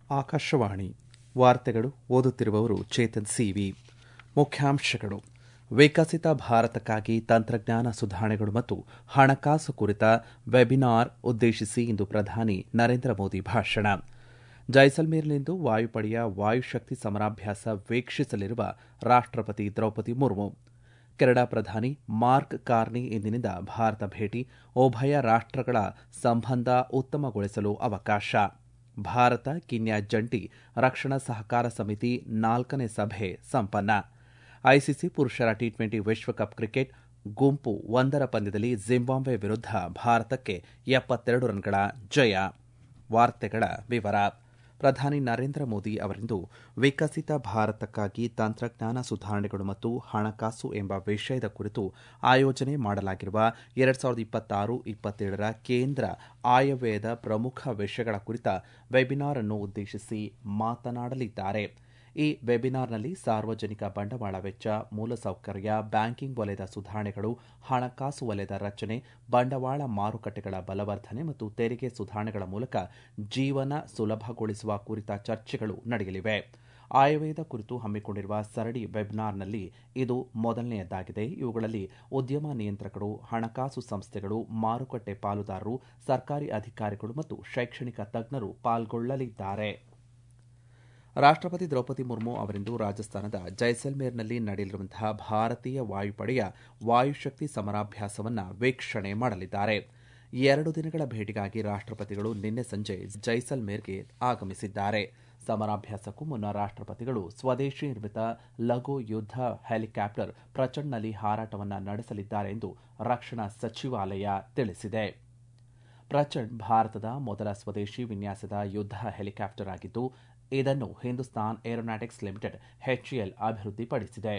ಆಕಾಶವಾಣಿ ವಾರ್ತೆಗಳು ಓದುತ್ತಿರುವವರು ಚೇತನ್ ಸಿವಿ ಮುಖ್ಯಾಂಶಗಳು ವಿಕಸಿತ ಭಾರತಕ್ಕಾಗಿ ತಂತ್ರಜ್ಞಾನ ಸುಧಾರಣೆಗಳು ಮತ್ತು ಹಣಕಾಸು ಕುರಿತ ವೆಬಿನಾರ್ ಉದ್ದೇಶಿಸಿ ಇಂದು ಪ್ರಧಾನಿ ನರೇಂದ್ರ ಮೋದಿ ಭಾಷಣ ಜೈಸಲ್ಮೇರ್ನಲ್ಲಿಂದು ವಾಯುಪಡೆಯ ವಾಯುಶಕ್ತಿ ಸಮರಾಭ್ಯಾಸ ವೀಕ್ಷಿಸಲಿರುವ ರಾಷ್ಟಪತಿ ದ್ರೌಪದಿ ಮುರ್ಮು ಕೆನಡಾ ಪ್ರಧಾನಿ ಮಾರ್ಕ್ ಕಾರ್ನಿ ಇಂದಿನಿಂದ ಭಾರತ ಭೇಟಿ ಉಭಯ ರಾಷ್ಟಗಳ ಸಂಬಂಧ ಉತ್ತಮಗೊಳಿಸಲು ಅವಕಾಶ ಭಾರತ ಕೀನ್ಯಾ ಜಂಟಿ ರಕ್ಷಣಾ ಸಹಕಾರ ಸಮಿತಿ ನಾಲ್ಕನೇ ಸಭೆ ಸಂಪನ್ನ ಐಸಿಸಿ ಪುರುಷರ ಟಿ ಟ್ವೆಂಟಿ ವಿಶ್ವಕಪ್ ಕ್ರಿಕೆಟ್ ಗುಂಪು ಒಂದರ ಪಂದ್ಯದಲ್ಲಿ ಜಿಂಬಾಬ್ವೆ ವಿರುದ್ಧ ಭಾರತಕ್ಕೆ ಎಪ್ಪತ್ತೆರಡು ರನ್ಗಳ ಜಯ ವಾರ್ತೆಗಳ ವಿವರ ಪ್ರಧಾನಿ ನರೇಂದ್ರ ಮೋದಿ ಅವರಿಂದು ವಿಕಸಿತ ಭಾರತಕ್ಕಾಗಿ ತಂತ್ರಜ್ಞಾನ ಸುಧಾರಣೆಗಳು ಮತ್ತು ಹಣಕಾಸು ಎಂಬ ವಿಷಯದ ಕುರಿತು ಆಯೋಜನೆ ಮಾಡಲಾಗಿರುವ ಎರಡ್ ಸಾವಿರದ ಇಪ್ಪತ್ತಾರು ಇಪ್ಪತ್ತೇಳರ ಕೇಂದ್ರ ಆಯವ್ಯಯದ ಪ್ರಮುಖ ವಿಷಯಗಳ ಕುರಿತ ವೆಬಿನಾರ್ ಅನ್ನು ಉದ್ದೇಶಿಸಿ ಮಾತನಾಡಲಿದ್ದಾರೆ ಈ ವೆಬಿನಾರ್ನಲ್ಲಿ ಸಾರ್ವಜನಿಕ ಬಂಡವಾಳ ವೆಚ್ಚ ಮೂಲಸೌಕರ್ಯ ಬ್ಯಾಂಕಿಂಗ್ ವಲಯದ ಸುಧಾರಣೆಗಳು ಹಣಕಾಸು ವಲಯದ ರಚನೆ ಬಂಡವಾಳ ಮಾರುಕಟ್ಟೆಗಳ ಬಲವರ್ಧನೆ ಮತ್ತು ತೆರಿಗೆ ಸುಧಾರಣೆಗಳ ಮೂಲಕ ಜೀವನ ಸುಲಭಗೊಳಿಸುವ ಕುರಿತ ಚರ್ಚೆಗಳು ನಡೆಯಲಿವೆ ಆಯವ್ಯಯದ ಕುರಿತು ಹಮ್ಮಿಕೊಂಡಿರುವ ಸರಣಿ ವೆಬಿನಾರ್ನಲ್ಲಿ ಇದು ಮೊದಲನೆಯದಾಗಿದೆ ಇವುಗಳಲ್ಲಿ ಉದ್ಯಮ ನಿಯಂತ್ರಕರು ಹಣಕಾಸು ಸಂಸ್ಥೆಗಳು ಮಾರುಕಟ್ಟೆ ಪಾಲುದಾರರು ಸರ್ಕಾರಿ ಅಧಿಕಾರಿಗಳು ಮತ್ತು ಶೈಕ್ಷಣಿಕ ತಜ್ಞರು ಪಾಲ್ಗೊಳ್ಳಲಿದ್ದಾರೆ ರಾಷ್ಟಪತಿ ದ್ರೌಪದಿ ಮುರ್ಮು ಅವರಿಂದು ರಾಜಸ್ಥಾನದ ಜೈಸಲ್ಮೇರ್ನಲ್ಲಿ ನಡೆಯಲಿರುವಂತಹ ಭಾರತೀಯ ವಾಯುಪಡೆಯ ವಾಯುಶಕ್ತಿ ಸಮರಾಭ್ಯಾಸವನ್ನು ವೀಕ್ಷಣೆ ಮಾಡಲಿದ್ದಾರೆ ಎರಡು ದಿನಗಳ ಭೇಟಿಗಾಗಿ ರಾಷ್ಟಪತಿಗಳು ನಿನ್ನೆ ಸಂಜೆ ಜೈಸಲ್ಮೇರ್ಗೆ ಆಗಮಿಸಿದ್ದಾರೆ ಸಮರಾಭ್ಯಾಸಕ್ಕೂ ಮುನ್ನ ರಾಷ್ಟಪತಿಗಳು ಸ್ವದೇಶಿ ನಿರ್ಮಿತ ಲಘು ಯುದ್ಧ ಹೆಲಿಕಾಪ್ಟರ್ ಪ್ರಚಂಡ್ನಲ್ಲಿ ಹಾರಾಟವನ್ನು ನಡೆಸಲಿದ್ದಾರೆ ಎಂದು ರಕ್ಷಣಾ ಸಚಿವಾಲಯ ತಿಳಿಸಿದೆ ಪ್ರಚಂಡ್ ಭಾರತದ ಮೊದಲ ಸ್ವದೇಶಿ ವಿನ್ಯಾಸದ ಯುದ್ಧ ಹೆಲಿಕಾಪ್ಟರ್ ಆಗಿದ್ದು ಇದನ್ನು ಹಿಂದೂಸ್ತಾನ್ ಏರೋನಾಟಿಕ್ಸ್ ಲಿಮಿಟೆಡ್ ಎಚ್ಎಎಲ್ ಅಭಿವೃದ್ಧಿಪಡಿಸಿದೆ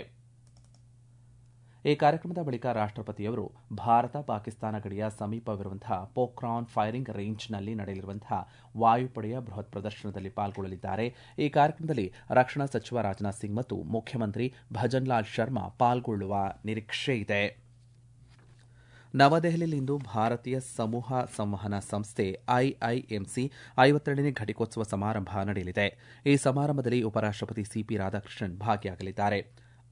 ಈ ಕಾರ್ಯಕ್ರಮದ ಬಳಿಕ ರಾಷ್ಟಪತಿಯವರು ಭಾರತ ಪಾಕಿಸ್ತಾನ ಗಡಿಯ ಸಮೀಪವಿರುವಂತಹ ಪೋಕ್ರಾನ್ ಫೈರಿಂಗ್ ರೇಂಜ್ನಲ್ಲಿ ನಡೆಯಲಿರುವಂತಹ ವಾಯುಪಡೆಯ ಬೃಹತ್ ಪ್ರದರ್ಶನದಲ್ಲಿ ಪಾಲ್ಗೊಳ್ಳಲಿದ್ದಾರೆ ಈ ಕಾರ್ಯಕ್ರಮದಲ್ಲಿ ರಕ್ಷಣಾ ಸಚಿವ ರಾಜನಾಥ್ ಸಿಂಗ್ ಮತ್ತು ಮುಖ್ಯಮಂತ್ರಿ ಭಜನ್ಲಾಲ್ ಶರ್ಮಾ ಪಾಲ್ಗೊಳ್ಳುವ ನಿರೀಕ್ಷೆ ಇದೆ ನವದೆಹಲಿಯಲ್ಲಿಂದು ಭಾರತೀಯ ಸಮೂಹ ಸಂವಹನ ಸಂಸ್ಥೆ ಐಐಎಂಸಿ ಐವತ್ತೆರಡನೇ ಘಟಿಕೋತ್ಸವ ಸಮಾರಂಭ ನಡೆಯಲಿದೆ ಈ ಸಮಾರಂಭದಲ್ಲಿ ಉಪರಾಷ್ಟಪತಿ ಸಿಪಿ ರಾಧಾಕೃಷ್ಣನ್ ಭಾಗಿಯಾಗಲಿದ್ದಾರೆ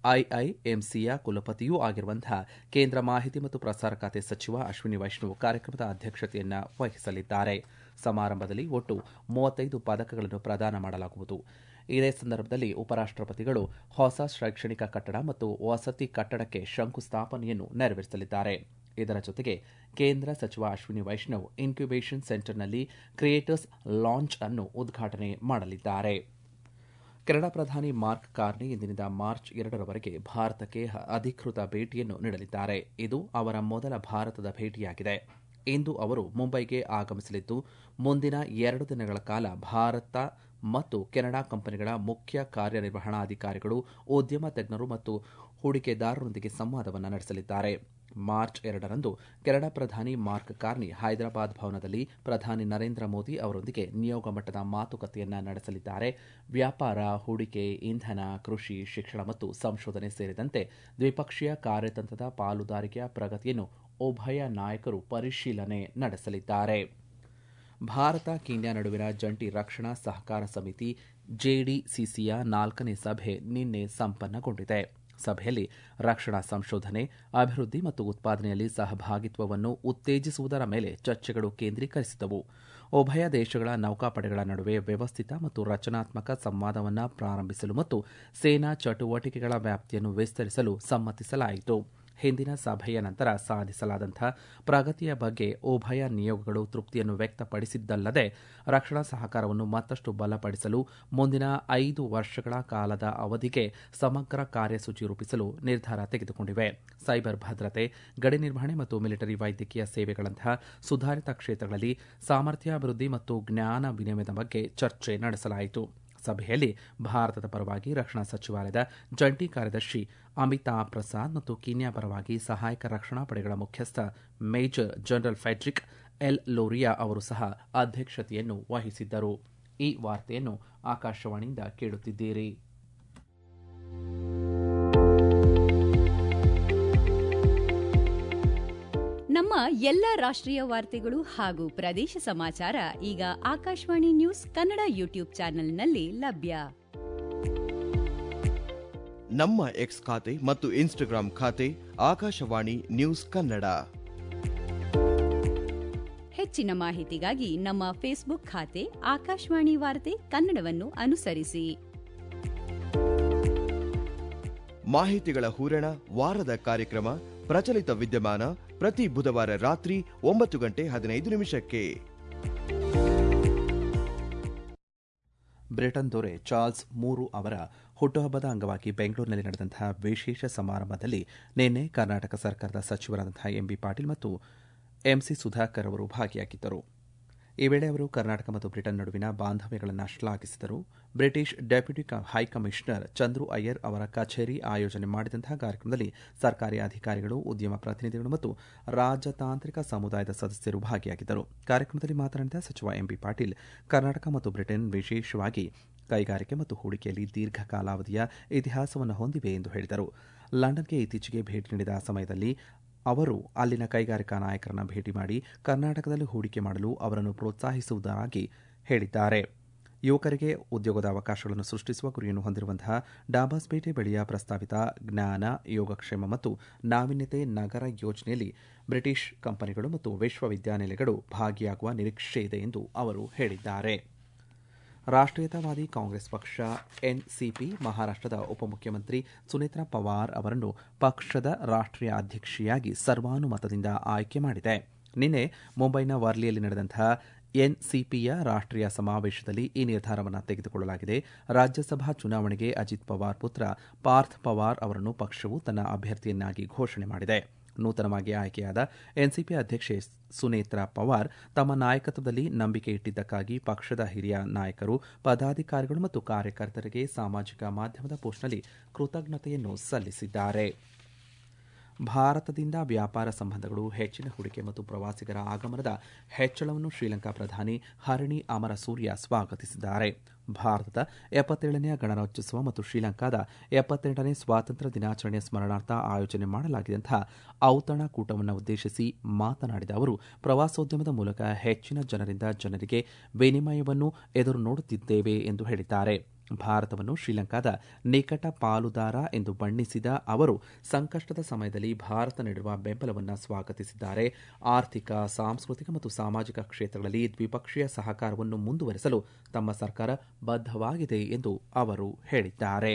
ಐಐಎಂಸಿಯ ಕುಲಪತಿಯೂ ಆಗಿರುವಂತಹ ಕೇಂದ್ರ ಮಾಹಿತಿ ಮತ್ತು ಪ್ರಸಾರ ಖಾತೆ ಸಚಿವ ಅಶ್ವಿನಿ ವೈಷ್ಣವ್ ಕಾರ್ಯಕ್ರಮದ ಅಧ್ಯಕ್ಷತೆಯನ್ನ ವಹಿಸಲಿದ್ದಾರೆ ಸಮಾರಂಭದಲ್ಲಿ ಒಟ್ಟು ಮೂವತ್ತೈದು ಪದಕಗಳನ್ನು ಪ್ರದಾನ ಮಾಡಲಾಗುವುದು ಇದೇ ಸಂದರ್ಭದಲ್ಲಿ ಉಪರಾಷ್ಟಪತಿಗಳು ಹೊಸ ಶೈಕ್ಷಣಿಕ ಕಟ್ಟಡ ಮತ್ತು ವಸತಿ ಕಟ್ಟಡಕ್ಕೆ ಶಂಕುಸ್ಥಾಪನೆಯನ್ನು ನೆರವೇರಿಸಲಿದ್ದಾರೆ ಇದರ ಜೊತೆಗೆ ಕೇಂದ್ರ ಸಚಿವ ಅಶ್ವಿನಿ ವೈಷ್ಣವ್ ಇನ್ಕ್ಯುಬೇಷನ್ ಸೆಂಟರ್ನಲ್ಲಿ ಕ್ರಿಯೇಟರ್ಸ್ ಲಾಂಚ್ ಅನ್ನು ಉದ್ಘಾಟನೆ ಮಾಡಲಿದ್ದಾರೆ ಕೆನಡಾ ಪ್ರಧಾನಿ ಮಾರ್ಕ್ ಕಾರ್ನಿ ಇಂದಿನಿಂದ ಮಾರ್ಚ್ ಎರಡರವರೆಗೆ ಭಾರತಕ್ಕೆ ಅಧಿಕೃತ ಭೇಟಿಯನ್ನು ನೀಡಲಿದ್ದಾರೆ ಇದು ಅವರ ಮೊದಲ ಭಾರತದ ಭೇಟಿಯಾಗಿದೆ ಇಂದು ಅವರು ಮುಂಬೈಗೆ ಆಗಮಿಸಲಿದ್ದು ಮುಂದಿನ ಎರಡು ದಿನಗಳ ಕಾಲ ಭಾರತ ಮತ್ತು ಕೆನಡಾ ಕಂಪನಿಗಳ ಮುಖ್ಯ ಕಾರ್ಯನಿರ್ವಹಣಾಧಿಕಾರಿಗಳು ಉದ್ಯಮ ತಜ್ಞರು ಮತ್ತು ಹೂಡಿಕೆದಾರರೊಂದಿಗೆ ಸಂವಾದವನ್ನು ನಡೆಸಲಿದ್ದಾರೆ ಮಾರ್ಚ್ ಎರಡರಂದು ಕೆನಡಾ ಪ್ರಧಾನಿ ಮಾರ್ಕ್ ಕಾರ್ನಿ ಹೈದರಾಬಾದ್ ಭವನದಲ್ಲಿ ಪ್ರಧಾನಿ ನರೇಂದ್ರ ಮೋದಿ ಅವರೊಂದಿಗೆ ನಿಯೋಗ ಮಟ್ಟದ ಮಾತುಕತೆಯನ್ನ ನಡೆಸಲಿದ್ದಾರೆ ವ್ಯಾಪಾರ ಹೂಡಿಕೆ ಇಂಧನ ಕೃಷಿ ಶಿಕ್ಷಣ ಮತ್ತು ಸಂಶೋಧನೆ ಸೇರಿದಂತೆ ದ್ವಿಪಕ್ಷೀಯ ಕಾರ್ಯತಂತ್ರದ ಪಾಲುದಾರಿಕೆಯ ಪ್ರಗತಿಯನ್ನು ಉಭಯ ನಾಯಕರು ಪರಿಶೀಲನೆ ನಡೆಸಲಿದ್ದಾರೆ ಭಾರತ ಕೀನ್ಯಾ ನಡುವಿನ ಜಂಟಿ ರಕ್ಷಣಾ ಸಹಕಾರ ಸಮಿತಿ ಜೆಡಿಸಿಸಿಯ ನಾಲ್ಕನೇ ಸಭೆ ನಿನ್ನೆ ಸಂಪನ್ನಗೊಂಡಿದೆ ಸಭೆಯಲ್ಲಿ ರಕ್ಷಣಾ ಸಂಶೋಧನೆ ಅಭಿವೃದ್ಧಿ ಮತ್ತು ಉತ್ಪಾದನೆಯಲ್ಲಿ ಸಹಭಾಗಿತ್ವವನ್ನು ಉತ್ತೇಜಿಸುವುದರ ಮೇಲೆ ಚರ್ಚೆಗಳು ಕೇಂದ್ರೀಕರಿಸಿದವು ಉಭಯ ದೇಶಗಳ ನೌಕಾಪಡೆಗಳ ನಡುವೆ ವ್ಯವಸ್ಥಿತ ಮತ್ತು ರಚನಾತ್ಮಕ ಸಂವಾದವನ್ನು ಪ್ರಾರಂಭಿಸಲು ಮತ್ತು ಸೇನಾ ಚಟುವಟಿಕೆಗಳ ವ್ಯಾಪ್ತಿಯನ್ನು ವಿಸ್ತರಿಸಲು ಸಮ್ಮತಿಸಲಾಯಿತು ಹಿಂದಿನ ಸಭೆಯ ನಂತರ ಸಾಧಿಸಲಾದಂಥ ಪ್ರಗತಿಯ ಬಗ್ಗೆ ಉಭಯ ನಿಯೋಗಗಳು ತೃಪ್ತಿಯನ್ನು ವ್ಯಕ್ತಪಡಿಸಿದ್ದಲ್ಲದೆ ರಕ್ಷಣಾ ಸಹಕಾರವನ್ನು ಮತ್ತಷ್ಟು ಬಲಪಡಿಸಲು ಮುಂದಿನ ಐದು ವರ್ಷಗಳ ಕಾಲದ ಅವಧಿಗೆ ಸಮಗ್ರ ಕಾರ್ಯಸೂಚಿ ರೂಪಿಸಲು ನಿರ್ಧಾರ ತೆಗೆದುಕೊಂಡಿವೆ ಸೈಬರ್ ಭದ್ರತೆ ಗಡಿ ನಿರ್ವಹಣೆ ಮತ್ತು ಮಿಲಿಟರಿ ವೈದ್ಯಕೀಯ ಸೇವೆಗಳಂತಹ ಸುಧಾರಿತ ಕ್ಷೇತ್ರಗಳಲ್ಲಿ ಸಾಮರ್ಥ್ಯಾಭಿವೃದ್ಧಿ ಮತ್ತು ಜ್ಞಾನ ವಿನಿಮಯದ ಬಗ್ಗೆ ಚರ್ಚೆ ನಡೆಸಲಾಯಿತು ಸಭೆಯಲ್ಲಿ ಭಾರತದ ಪರವಾಗಿ ರಕ್ಷಣಾ ಸಚಿವಾಲಯದ ಜಂಟಿ ಕಾರ್ಯದರ್ಶಿ ಅಮಿತಾಬ್ ಪ್ರಸಾದ್ ಮತ್ತು ಕೀನ್ಯಾ ಪರವಾಗಿ ಸಹಾಯಕ ರಕ್ಷಣಾ ಪಡೆಗಳ ಮುಖ್ಯಸ್ಥ major general Fredrick L Loria ಅವರು ಸಹ ಅಧ್ಯಕ್ಷತೆಯನ್ನು ವಹಿಸಿದ್ದರು ಈ ವಾರ್ತೆಯನ್ನು ಆಕಾಶವಾಣಿಯಿಂದ ಕೇಳುತ್ತಿದ್ದೀರಿ ನಮ್ಮ ಎಲ್ಲ ರಾಷ್ಟ್ರೀಯ ವಾರ್ತೆಗಳು ಹಾಗೂ ಪ್ರದೇಶ ಸಮಾಚಾರ ಈಗ ಆಕಾಶವಾಣಿ ನ್ಯೂಸ್ ಕನ್ನಡ ಯೂಟ್ಯೂಬ್ ಚಾನೆಲ್ನಲ್ಲಿ ಲಭ್ಯ ನಮ್ಮ ಎಕ್ಸ್ ಖಾತೆ ಮತ್ತು ಇನ್ಸ್ಟಾಗ್ರಾಂ ಖಾತೆ ಆಕಾಶವಾಣಿ ನ್ಯೂಸ್ ಕನ್ನಡ ಹೆಚ್ಚಿನ ಮಾಹಿತಿಗಾಗಿ ನಮ್ಮ ಫೇಸ್ಬುಕ್ ಖಾತೆ ಆಕಾಶವಾಣಿ ವಾರ್ತೆ ಕನ್ನಡವನ್ನು ಅನುಸರಿಸಿ ಮಾಹಿತಿಗಳ ಹೂರಣ ವಾರದ ಕಾರ್ಯಕ್ರಮ ಪ್ರಚಲಿತ ವಿದ್ಯಮಾನ ಪ್ರತಿ ಬುಧವಾರ ರಾತ್ರಿ ಒಂಬತ್ತು ಗಂಟೆ ಹದಿನೈದು ನಿಮಿಷಕ್ಕೆ ಬ್ರಿಟನ್ ದೊರೆ ಚಾರ್ಲ್ಸ್ ಮೂರು ಅವರ ಹುಟ್ಟುಹಬ್ಬದ ಅಂಗವಾಗಿ ಬೆಂಗಳೂರಿನಲ್ಲಿ ನಡೆದಂತಹ ವಿಶೇಷ ಸಮಾರಂಭದಲ್ಲಿ ನಿನ್ನೆ ಕರ್ನಾಟಕ ಸರ್ಕಾರದ ಸಚಿವರಾದಂತಹ ಎಂಬಿ ಪಾಟೀಲ್ ಮತ್ತು ಎಂಸಿ ಸುಧಾಕರ್ ಅವರು ಭಾಗಿಯಾಗಿದ್ದರು ಈ ವೇಳೆ ಅವರು ಕರ್ನಾಟಕ ಮತ್ತು ಬ್ರಿಟನ್ ನಡುವಿನ ಬಾಂಧವ್ಯಗಳನ್ನು ಶ್ಲಾಘಿಸಿದರು British deputy high commissioner Chandru Iyer ಅವರ ಕಚೇರಿ ಆಯೋಜನೆ ಮಾಡಿದಂತಹ ಕಾರ್ಯಕ್ರಮದಲ್ಲಿ ಸರ್ಕಾರಿ ಅಧಿಕಾರಿಗಳು ಉದ್ಯಮ ಪ್ರತಿನಿಧಿಗಳು ಮತ್ತು ರಾಜತಾಂತ್ರಿಕ ಸಮುದಾಯದ ಸದಸ್ಯರು ಭಾಗಿಯಾಗಿದ್ದರು ಕಾರ್ಯಕ್ರಮದಲ್ಲಿ ಮಾತನಾಡಿದ ಸಚಿವ ಎಂಬಿ ಪಾಟೀಲ್ ಕರ್ನಾಟಕ ಮತ್ತು ಬ್ರಿಟನ್ ವಿಶೇಷವಾಗಿ ಕೈಗಾರಿಕೆ ಮತ್ತು ಹೂಡಿಕೆಯಲ್ಲಿ ದೀರ್ಘ ಕಾಲಾವಧಿಯ ಇತಿಹಾಸವನ್ನು ಹೊಂದಿವೆ ಎಂದು ಹೇಳಿದರು ಲಂಡನ್ಗೆ ಇತ್ತೀಚೆಗೆ ಭೇಟಿ ನೀಡಿದ ಸಮಯದಲ್ಲಿ ಅವರು ಅಲ್ಲಿನ ಕೈಗಾರಿಕಾ ನಾಯಕರನ್ನ ಭೇಟಿ ಮಾಡಿ ಕರ್ನಾಟಕದಲ್ಲಿ ಹೂಡಿಕೆ ಮಾಡಲು ಅವರನ್ನು ಪ್ರೋತ್ಸಾಹಿಸುವುದಾಗಿ ಹೇಳಿದ್ದಾರೆ ಯುವಕರಿಗೆ ಉದ್ಯೋಗದ ಅವಕಾಶಗಳನ್ನು ಸೃಷ್ಟಿಸುವ ಗುರಿಯನ್ನು ಹೊಂದಿರುವಂತಹ ಡಾಬಾಸ್ಪೇಟೆ ಬಳಿಯ ಪ್ರಸ್ತಾವಿತ ಜ್ಞಾನ ಯೋಗಕ್ಷೇಮ ಮತ್ತು ನಾವೀನ್ಯತೆ ನಗರ ಯೋಜನೆಯಲ್ಲಿ ಬ್ರಿಟಿಷ್ ಕಂಪನಿಗಳು ಮತ್ತು ವಿಶ್ವವಿದ್ಯಾನಿಲಯಗಳು ಭಾಗಿಯಾಗುವ ನಿರೀಕ್ಷೆ ಇದೆ ಎಂದು ಅವರು ಹೇಳಿದ್ದಾರೆ ರಾಷ್ಟ್ರೀಯತಾವಾದಿ ಕಾಂಗ್ರೆಸ್ ಪಕ್ಷ ಎನ್ಸಿಪಿ ಮಹಾರಾಷ್ಟದ ಉಪಮುಖ್ಯಮಂತ್ರಿ ಸುನೇತ್ರಾ ಪವಾರ್ ಅವರನ್ನು ಪಕ್ಷದ ರಾಷ್ಟ್ರೀಯ ಅಧ್ಯಕ್ಷೆಯಾಗಿ ಸರ್ವಾನುಮತದಿಂದ ಆಯ್ಕೆ ಮಾಡಿದೆ ನಿನ್ನೆ ಮುಂಬೈನ ವರ್ಲಿಯಲ್ಲಿ ನಡೆದಂತಹ ಎನ್ಸಿಪಿಯ ರಾಷ್ಟ್ರೀಯ ಸಮಾವೇಶದಲ್ಲಿ ಈ ನಿರ್ಧಾರವನ್ನು ತೆಗೆದುಕೊಳ್ಳಲಾಗಿದೆ ರಾಜ್ಯಸಭಾ ಚುನಾವಣೆಗೆ ಅಜಿತ್ ಪವಾರ್ ಪುತ್ರ ಪಾರ್ಥ್ ಪವಾರ್ ಅವರನ್ನು ಪಕ್ಷವು ತನ್ನ ಅಭ್ಯರ್ಥಿಯನ್ನಾಗಿ ಘೋಷಣೆ ಮಾಡಿದೆ ನೂತನವಾಗಿ ಆಯ್ಕೆಯಾದ ಎನ್ಸಿಪಿ ಅಧ್ಯಕ್ಷೆ ಸುನೇತ್ರಾ ಪವಾರ್ ತಮ್ಮ ನಾಯಕತ್ವದಲ್ಲಿ ನಂಬಿಕೆ ಇಟ್ಟಿದ್ದಕ್ಕಾಗಿ ಪಕ್ಷದ ಹಿರಿಯ ನಾಯಕರು ಪದಾಧಿಕಾರಿಗಳು ಮತ್ತು ಕಾರ್ಯಕರ್ತರಿಗೆ ಸಾಮಾಜಿಕ ಮಾಧ್ಯಮದ ಪೋಸ್ಟ್ನಲ್ಲಿ ಕೃತಜ್ಞತೆಯನ್ನು ಸಲ್ಲಿಸಿದ್ದಾರೆ ಭಾರತದಿಂದ ವ್ಯಾಪಾರ ಸಂಬಂಧಗಳು ಹೆಚ್ಚಿನ ಹೂಡಿಕೆ ಮತ್ತು ಪ್ರವಾಸಿಗರ ಆಗಮನದ ಹೆಚ್ಚಳವನ್ನು ಶ್ರೀಲಂಕಾ ಪ್ರಧಾನಿ ಹರಣಿ ಅಮರಸೂರ್ಯ ಸ್ವಾಗತಿಸಿದ್ದಾರೆ ಭಾರತದ ಎಪ್ಪತ್ತೇಳನೆಯ ಗಣರಾಜ್ಯೋತ್ಸವ ಮತ್ತು ಶ್ರೀಲಂಕಾದ ಎಪ್ಪತ್ತೆಂಟನೇ ಸ್ವಾತಂತ್ರ್ಯ ದಿನಾಚರಣೆಯ ಸ್ಮರಣಾರ್ಥ ಆಯೋಜನೆ ಮಾಡಲಾಗಿದ್ದಂತಹ ಔತಣಕೂಟವನ್ನು ಉದ್ದೇಶಿಸಿ ಮಾತನಾಡಿದ ಅವರು ಪ್ರವಾಸೋದ್ಯಮದ ಮೂಲಕ ಹೆಚ್ಚಿನ ಜನರಿಂದ ಜನರಿಗೆ ವಿನಿಮಯವನ್ನು ಎದುರು ನೋಡುತ್ತಿದ್ದೇವೆ ಎಂದು ಹೇಳಿದ್ದಾರೆ ಭಾರತವನ್ನು ಶ್ರೀಲಂಕಾದ ನಿಕಟ ಪಾಲುದಾರ ಎಂದು ಬಣ್ಣಿಸಿದ ಅವರು ಸಂಕಷ್ಟದ ಸಮಯದಲ್ಲಿ ಭಾರತ ನೀಡಿರುವ ಬೆಂಬಲವನ್ನು ಸ್ವಾಗತಿಸಿದ್ದಾರೆ ಆರ್ಥಿಕ ಸಾಂಸ್ಕೃತಿಕ ಮತ್ತು ಸಾಮಾಜಿಕ ಕ್ಷೇತ್ರಗಳಲ್ಲಿ ದ್ವಿಪಕ್ಷೀಯ ಸಹಕಾರವನ್ನು ಮುಂದುವರೆಸಲು ತಮ್ಮ ಸರ್ಕಾರ ಬದ್ಧವಾಗಿದೆ ಎಂದು ಅವರು ಹೇಳಿದ್ದಾರೆ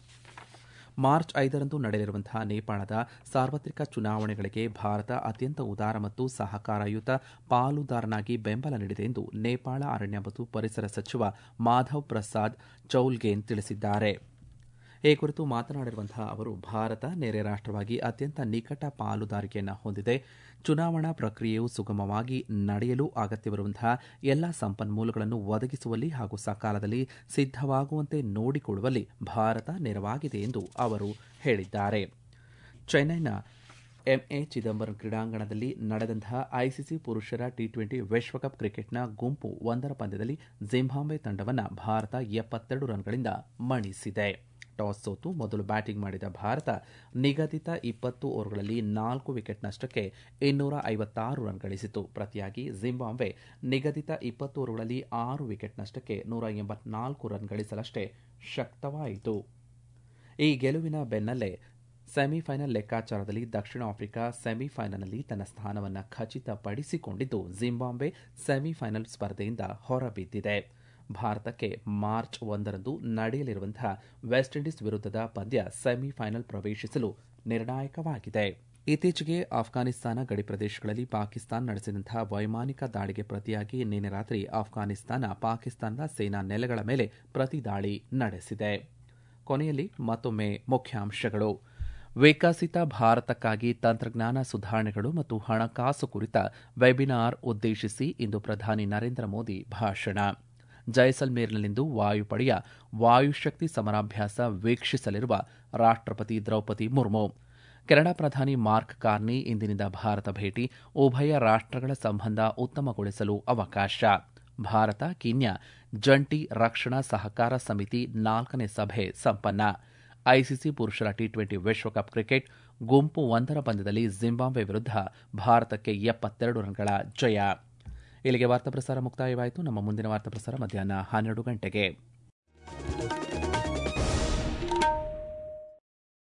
ಮಾರ್ಚ್ ಐದರಂದು ನಡೆಯಲಿರುವಂತಹ ನೇಪಾಳದ ಸಾರ್ವತ್ರಿಕ ಚುನಾವಣೆಗಳಿಗೆ ಭಾರತ ಅತ್ಯಂತ ಉದಾರ ಮತ್ತು ಸಹಕಾರಯುತ ಪಾಲುದಾರನಾಗಿ ಬೆಂಬಲ ನೀಡಿದೆ ಎಂದು ನೇಪಾಳ ಅರಣ್ಯ ಮತ್ತು ಪರಿಸರ ಸಚಿವ ಮಾಧವ್ ಪ್ರಸಾದ್ ಚೌಲ್ಗೇನ್ ತಿಳಿಸಿದ್ದಾರೆ ಈ ಕುರಿತು ಮಾತನಾಡಿರುವಂತಹ ಅವರು ಭಾರತ ನೆರೆ ರಾಷ್ಟವಾಗಿ ಅತ್ಯಂತ ನಿಕಟ ಪಾಲುದಾರಿಕೆಯನ್ನು ಹೊಂದಿದೆ ಚುನಾವಣಾ ಪ್ರಕ್ರಿಯೆಯು ಸುಗಮವಾಗಿ ನಡೆಯಲು ಅಗತ್ಯವಿರುವಂತಹ ಎಲ್ಲ ಸಂಪನ್ಮೂಲಗಳನ್ನು ಒದಗಿಸುವಲ್ಲಿ ಹಾಗೂ ಸಕಾಲದಲ್ಲಿ ಸಿದ್ಧವಾಗುವಂತೆ ನೋಡಿಕೊಳ್ಳುವಲ್ಲಿ ಭಾರತ ನೆರವಾಗಿದೆ ಎಂದು ಅವರು ಹೇಳಿದ್ದಾರೆ ಚೆನ್ನೈನ ಎಂಎ ಚಿದಂಬರಂ ಕ್ರೀಡಾಂಗಣದಲ್ಲಿ ನಡೆದಂತಹ ಐಸಿಸಿ ಪುರುಷರ ಟಿ ಟ್ವೆಂಟಿ ವಿಶ್ವಕಪ್ ಕ್ರಿಕೆಟ್ನ ಗುಂಪು ಒಂದರ ಪಂದ್ಯದಲ್ಲಿ ಜಿಂಬಾಬ್ವೆ ತಂಡವನ್ನು ಭಾರತ ಎಪ್ಪತ್ತೆರಡು ರನ್ಗಳಿಂದ ಮಣಿಸಿದೆ ಟಾಸ್ ಸೋತು ಮೊದಲು ಬ್ಯಾಟಿಂಗ್ ಮಾಡಿದ ಭಾರತ ನಿಗದಿತ ಇಪ್ಪತ್ತು ಓವರ್ಗಳಲ್ಲಿ ನಾಲ್ಕು ವಿಕೆಟ್ ನಷ್ಟಕ್ಕೆ ಇನ್ನೂರ ಐವತ್ತಾರು ರನ್ ಗಳಿಸಿತು ಪ್ರತಿಯಾಗಿ ಜಿಂಬಾಬ್ವೆ ನಿಗದಿತ ಇಪ್ಪತ್ತು ಓವರ್ಗಳಲ್ಲಿ ಆರು ವಿಕೆಟ್ ನಷ್ಟಕ್ಕೆ ನೂರ ಎಂಬತ್ನಾಲ್ಕು ರನ್ ಗಳಿಸಲಷ್ಟೇ ಶಕ್ತವಾಯಿತು ಈ ಗೆಲುವಿನ ಬೆನ್ನಲ್ಲೇ ಸೆಮಿಫೈನಲ್ ಲೆಕ್ಕಾಚಾರದಲ್ಲಿ ದಕ್ಷಿಣ ಆಫ್ರಿಕಾ ಸೆಮಿಫೈನಲ್ನಲ್ಲಿ ತನ್ನ ಸ್ಥಾನವನ್ನು ಖಚಿತಪಡಿಸಿಕೊಂಡಿದ್ದು ಜಿಂಬಾಬ್ವೆ ಸೆಮಿಫೈನಲ್ ಸ್ಪರ್ಧೆಯಿಂದ ಹೊರಬಿದ್ದಿದೆ ಭಾರತಕ್ಕೆ ಮಾರ್ಚ್ ಒಂದರಂದು ನಡೆಯಲಿರುವಂತಹ ವೆಸ್ಟ್ ಇಂಡೀಸ್ ವಿರುದ್ಧದ ಪಂದ್ಯ ಸೆಮಿಫೈನಲ್ ಪ್ರವೇಶಿಸಲು ನಿರ್ಣಾಯಕವಾಗಿದೆ ಇತ್ತೀಚೆಗೆ ಆಫ್ಘಾನಿಸ್ತಾನ ಗಡಿ ಪ್ರದೇಶಗಳಲ್ಲಿ ಪಾಕಿಸ್ತಾನ ನಡೆಸಿದಂತಹ ವೈಮಾನಿಕ ದಾಳಿಗೆ ಪ್ರತಿಯಾಗಿ ನಿನ್ನೆ ರಾತ್ರಿ ಆಫ್ಘಾನಿಸ್ತಾನ ಪಾಕಿಸ್ತಾನದ ಸೇನಾ ನೆಲೆಗಳ ಮೇಲೆ ಪ್ರತಿ ದಾಳಿ ನಡೆಸಿದೆ ಕೊನೆಯಲ್ಲಿ ಮತ್ತೊಮ್ಮೆ ಮುಖ್ಯಾಂಶಗಳು ವಿಕಸಿತ ಭಾರತಕ್ಕಾಗಿ ತಂತ್ರಜ್ಞಾನ ಸುಧಾರಣೆಗಳು ಮತ್ತು ಹಣಕಾಸು ಕುರಿತ ವೆಬಿನಾರ್ ಉದ್ದೇಶಿಸಿ ಇಂದು ಪ್ರಧಾನಿ ನರೇಂದ್ರ ಮೋದಿ ಭಾಷಣ ಜೈಸಲ್ಮೇರ್ನಲ್ಲಿಂದು ವಾಯುಪಡೆಯ ವಾಯುಶಕ್ತಿ ಸಮರಾಭ್ಯಾಸ ವೀಕ್ಷಿಸಲಿರುವ ರಾಷ್ಟ್ರಪತಿ ದ್ರೌಪದಿ ಮುರ್ಮು ಕೆನಡಾ ಪ್ರಧಾನಿ ಮಾರ್ಕ್ ಕಾರ್ನಿ ಇಂದಿನಿಂದ ಭಾರತ ಭೇಟಿ ಉಭಯ ರಾಷ್ಟ್ರಗಳ ಸಂಬಂಧ ಉತ್ತಮಗೊಳಿಸಲು ಅವಕಾಶ ಭಾರತ ಕೀನ್ಯಾ ಜಂಟಿ ರಕ್ಷಣಾ ಸಹಕಾರ ಸಮಿತಿ ನಾಲ್ಕನೇ ಸಭೆ ಸಂಪನ್ನ ಐಸಿಸಿ ಪುರುಷರ ಟಿ ಟ್ವೆಂಟಿ ವಿಶ್ವಕಪ್ ಕ್ರಿಕೆಟ್ ಗುಂಪು ಒಂದರ ಪಂದ್ಯದಲ್ಲಿ ಜಿಂಬಾಬ್ವೆ ವಿರುದ್ಧ ಭಾರತಕ್ಕೆ ಎಪ್ಪತ್ತೆರಡು ರನ್ಗಳ ಜಯ ಇಲ್ಲಿಗೆ ವಾರ್ತಾ ಪ್ರಸಾರ ಮುಕ್ತಾಯವಾಯಿತು ನಮ್ಮ ಮುಂದಿನ ವಾರ್ತಾ ಪ್ರಸಾರ ಮಧ್ಯಾಹ್ನ ಹನ್ನೆರಡು ಗಂಟೆಗೆ